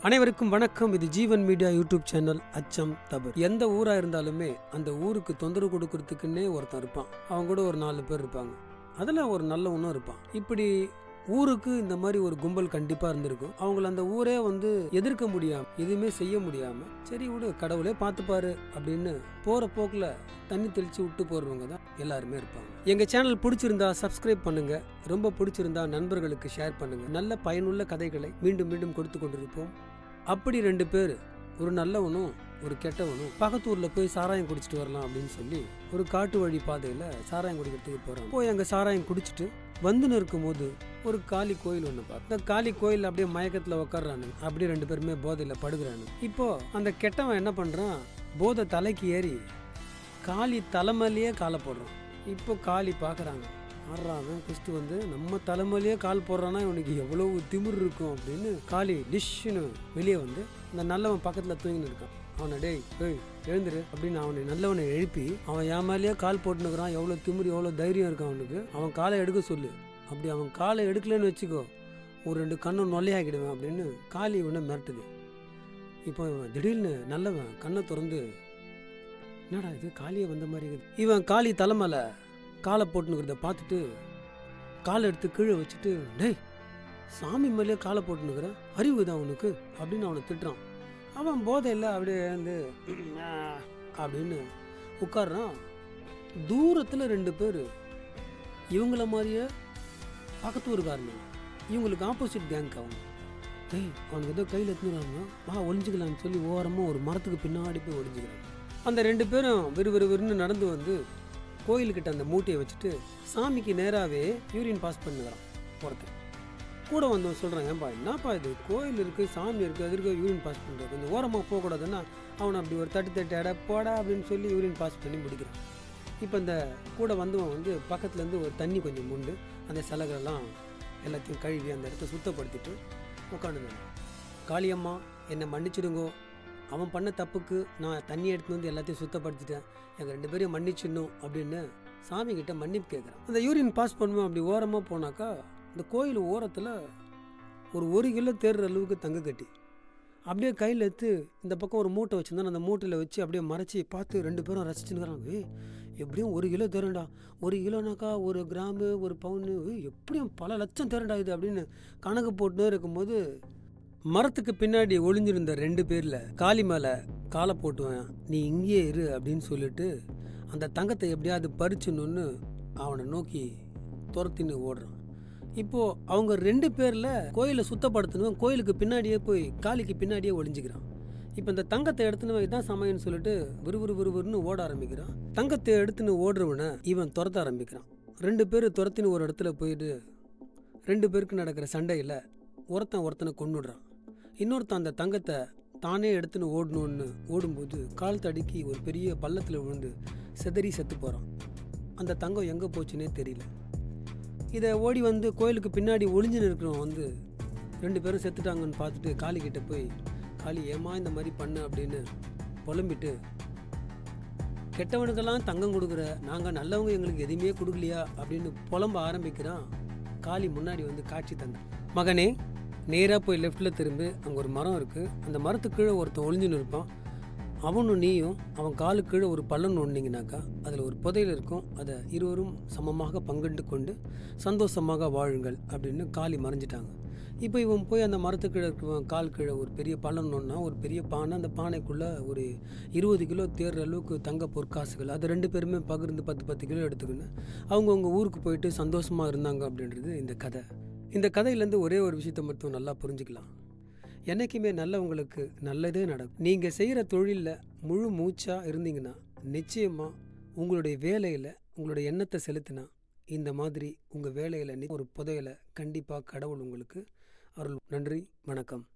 அனைவருக்கும் வணக்கம் இது ஜீவன் மீடியா யூடியூப் சேனல் அச்சம் தபர் எந்த ஊரா இருந்தாலுமே அந்த ஊருக்கு தொந்தரவு கொடுக்கறதுக்குன்னே ஒருத்தன் இருப்பான் அவங்க கூட ஒரு நாலு பேர் இருப்பாங்க அதில் ஒரு நல்லவனும் இருப்பான் இப்படி ஊருக்கு இந்த மாதிரி ஒரு கும்பல் கண்டிப்பா இருந்திருக்கும் அவங்கள அந்த ஊரே வந்து எதிர்க்க முடியாம எதுவுமே செய்ய முடியாம சரி விடு கடவுளே பார்த்துப்பாரு அப்படின்னு போற போக்குல தண்ணி தெளிச்சு விட்டு போறவங்க தான் எல்லாருமே இருப்பாங்க எங்க சேனல் பிடிச்சிருந்தா சப்ஸ்கிரைப் பண்ணுங்க ரொம்ப பிடிச்சிருந்தா நண்பர்களுக்கு ஷேர் பண்ணுங்க நல்ல பயனுள்ள கதைகளை மீண்டும் மீண்டும் கொடுத்து கொண்டிருப்போம் அப்படி ரெண்டு பேர் ஒரு நல்லவனும் ஒரு கெட்டவனும் பக்கத்து ஊர்ல போய் சாராயம் குடிச்சிட்டு வரலாம் அப்படின்னு சொல்லி ஒரு காட்டு வழி பாதையில சாராயம் குடிக்கிறதுக்கு போறாங்க போய் அங்க சாராயம் குடிச்சிட்டு வந்துன்னு இருக்கும்போது ஒரு காளி கோயில் ஒன்று பார்த்து இந்த காளி கோயில் அப்படியே மயக்கத்தில் உட்காடுறானுங்க அப்படியே ரெண்டு பேருமே போதையில் படுகிறானுங்க இப்போ அந்த கெட்டவன் என்ன பண்ணுறான் போதை தலைக்கு ஏறி காளி தலைமையிலேயே காலை போடுறான் இப்போ காளி பார்க்குறாங்க ஆடுறாங்க குஸ்து வந்து நம்ம தலைமையிலேயே கால் போடுறான்னா இவனுக்கு எவ்வளவு திமிர் இருக்கும் அப்படின்னு காளி டிஷ்ஷுன்னு வெளியே வந்து இந்த நல்லவன் பக்கத்தில் தூங்கின்னு இருக்கான் அவனை டேய் ஏய் எழுந்துரு அப்படின்னு அவனை நல்லவனை எழுப்பி அவன் என் மேலேயே கால் போட்டுனுக்குறான் எவ்வளோ திமிர் எவ்வளோ தைரியம் இருக்கான் அவனுக்கு அவன் காலை எடுக்க சொல்லு அப்படி அவன் காலை எடுக்கலன்னு வச்சுக்கோ ஒரு ரெண்டு கண்ணை நொல்லையாக்கிடுவேன் அப்படின்னு காளி இவனை மிரட்டுது இப்போ இவன் திடீர்னு நல்லவன் கண்ணை திறந்து என்னடா இது காளியே வந்த மாதிரி இருக்குது இவன் காளி தலைமையில காலை போட்டுனுக்கிறத பார்த்துட்டு காலை எடுத்து கீழே வச்சுட்டு டேய் சாமி மேலேயே காலை போட்டுனுக்குற அறிவு தான் அவனுக்கு அப்படின்னு அவனை திட்டுறான் அவன் போதையில் அப்படியே வந்து அப்படின்னு உட்கார்றான் தூரத்தில் ரெண்டு பேர் இவங்கள மாதிரியே பக்கத்து ஊருக்காரங்க இவங்களுக்கு ஆப்போசிட் கேங்க் அவங்க டேய் அவனுக்கு ஏதோ கையில் எடுத்துறாங்க வா ஒளிஞ்சுக்கலாம்னு சொல்லி ஓரமாக ஒரு மரத்துக்கு பின்னாடி போய் ஒளிஞ்சுக்கிறாங்க அந்த ரெண்டு பேரும் விறுவிறுவிறுன்னு நடந்து வந்து கோயிலுக்கிட்ட அந்த மூட்டையை வச்சுட்டு சாமிக்கு நேராகவே யூரின் பாஸ் பண்ணுறான் ஒருத்தன் கூட வந்தவன் சொல்கிறான் ஏன்பா என்னப்பா இது கோயில் இருக்குது சாமி இருக்குது அது இருக்க யூரின் பாஸ் பண்ணுறது கொஞ்சம் ஓரமாக போகக்கூடாதுன்னா அவனை அப்படி ஒரு தட்டு தட்டு அட போடா அப்படின்னு சொல்லி யூரின் பாஸ் பண்ணி முடிக்கிறான் இப்போ இந்த கூட வந்தவன் வந்து பக்கத்துலேருந்து ஒரு தண்ணி கொஞ்சம் முண்டு அந்த சிலைகளெல்லாம் எல்லாத்தையும் கழுவி அந்த இடத்த சுத்தப்படுத்திட்டு உட்காந்துருந்தாங்க காளியம்மா என்னை மன்னிச்சிடுங்கோ அவன் பண்ண தப்புக்கு நான் தண்ணி எடுத்துன்னு வந்து எல்லாத்தையும் சுத்தப்படுத்திட்டேன் எங்கள் ரெண்டு பேரையும் மன்னிச்சிடணும் அப்படின்னு சாமி கிட்ட மன்னிப்பு கேட்குறான் அந்த யூரின் பாஸ் பண்ணுவேன் அப்படி ஓரமாக போனாக்கா இந்த கோயில் ஓரத்தில் ஒரு ஒரு கிலோ தேடுற அளவுக்கு தங்க கட்டி அப்படியே கையில் எடுத்து இந்த பக்கம் ஒரு மூட்டை வச்சுருந்தா அந்த மூட்டையில் வச்சு அப்படியே மறைச்சி பார்த்து ரெண்டு பேரும் ரசிச்சுன்னுக்குறாங்க ஏய் எப்படியும் ஒரு கிலோ தேரண்டா ஒரு கிலோனாக்கா ஒரு கிராம்பு ஒரு பவுனு ஏய் எப்படியும் பல லட்சம் தேரண்டா இது அப்படின்னு கணக்கு போட்டுனே இருக்கும்போது மரத்துக்கு பின்னாடி ஒளிஞ்சிருந்த ரெண்டு பேரில் காளி மேலே காலை போட்டுவேன் நீ இங்கேயே இரு அப்படின்னு சொல்லிட்டு அந்த தங்கத்தை எப்படியாவது பறிச்சுன்னு அவனை நோக்கி துரத்தின்னு ஓடுறான் இப்போ அவங்க ரெண்டு பேர்ல கோயிலை சுத்தப்படுத்தணும் கோயிலுக்கு பின்னாடியே போய் காளிக்கு பின்னாடியே ஒளிஞ்சுக்கிறான் இப்போ இந்த தங்கத்தை எடுத்துன்னு இதான் சமயம்னு சொல்லிட்டு விறுவிறு விறுவிறுன்னு ஓட ஆரம்பிக்கிறான் தங்கத்தை எடுத்துன்னு ஓடுறவனை இவன் துரத்த ஆரம்பிக்கிறான் ரெண்டு பேர் துரத்தின்னு ஒரு இடத்துல போயிட்டு ரெண்டு பேருக்கு நடக்கிற சண்டையில் ஒருத்தன் ஒருத்தனை கொண்டுடுறான் இன்னொருத்தன் அந்த தங்கத்தை தானே எடுத்துன்னு ஓடணும்னு ஓடும்போது கால் தடுக்கி ஒரு பெரிய பள்ளத்தில் விழுந்து செதறி செத்து போகிறான் அந்த தங்கம் எங்கே போச்சுன்னே தெரியல இதை ஓடி வந்து கோயிலுக்கு பின்னாடி ஒளிஞ்சுன்னு இருக்கிறவன் வந்து ரெண்டு பேரும் செத்துட்டாங்கன்னு பார்த்துட்டு காளி கிட்ட போய் காளி ஏமா இந்த மாதிரி பண்ண அப்படின்னு புலம்பிட்டு கெட்டவனுக்கெல்லாம் தங்கம் கொடுக்குற நாங்கள் நல்லவங்க எங்களுக்கு எதுவுமே கொடுக்கலையா அப்படின்னு புலம்ப ஆரம்பிக்கிறான் காளி முன்னாடி வந்து காட்சி தந்தான் மகனே நேராக போய் லெஃப்டில் திரும்பி அங்கே ஒரு மரம் இருக்குது அந்த மரத்துக்கு கீழே ஒருத்தன் ஒளிஞ்சுன்னு இருப்பான் அவனும் நீயும் அவன் காலு கீழே ஒரு பள்ளம் ஒன்றிங்கனாக்கா அதில் ஒரு புதையல் இருக்கும் அதை இருவரும் சமமாக பங்கிட்டு கொண்டு சந்தோஷமாக வாழுங்கள் அப்படின்னு காளி மறைஞ்சிட்டாங்க இப்போ இவன் போய் அந்த மரத்துக்கு கீழே இருக்கிறவன் கால் கீழே ஒரு பெரிய பள்ளம் ஒன்றா ஒரு பெரிய பானை அந்த பானைக்குள்ளே ஒரு இருபது கிலோ தேர்ற அளவுக்கு தங்க பொற்காசுகள் அதை ரெண்டு பேருமே பகிர்ந்து பத்து பத்து கிலோ எடுத்துக்கின்னு அவங்கவுங்க ஊருக்கு போயிட்டு சந்தோஷமாக இருந்தாங்க அப்படின்றது இந்த கதை இந்த கதையிலேருந்து ஒரே ஒரு விஷயத்தை மட்டும் நல்லா புரிஞ்சுக்கலாம் என்றைக்குமே நல்லவங்களுக்கு நல்லதே நடக்கும் நீங்கள் செய்கிற தொழிலில் முழு மூச்சாக இருந்தீங்கன்னா நிச்சயமாக உங்களுடைய வேலையில் உங்களுடைய எண்ணத்தை செலுத்தினா இந்த மாதிரி உங்கள் வேலையில் ஒரு புதையலை கண்டிப்பாக கடவுள் உங்களுக்கு அருள் நன்றி வணக்கம்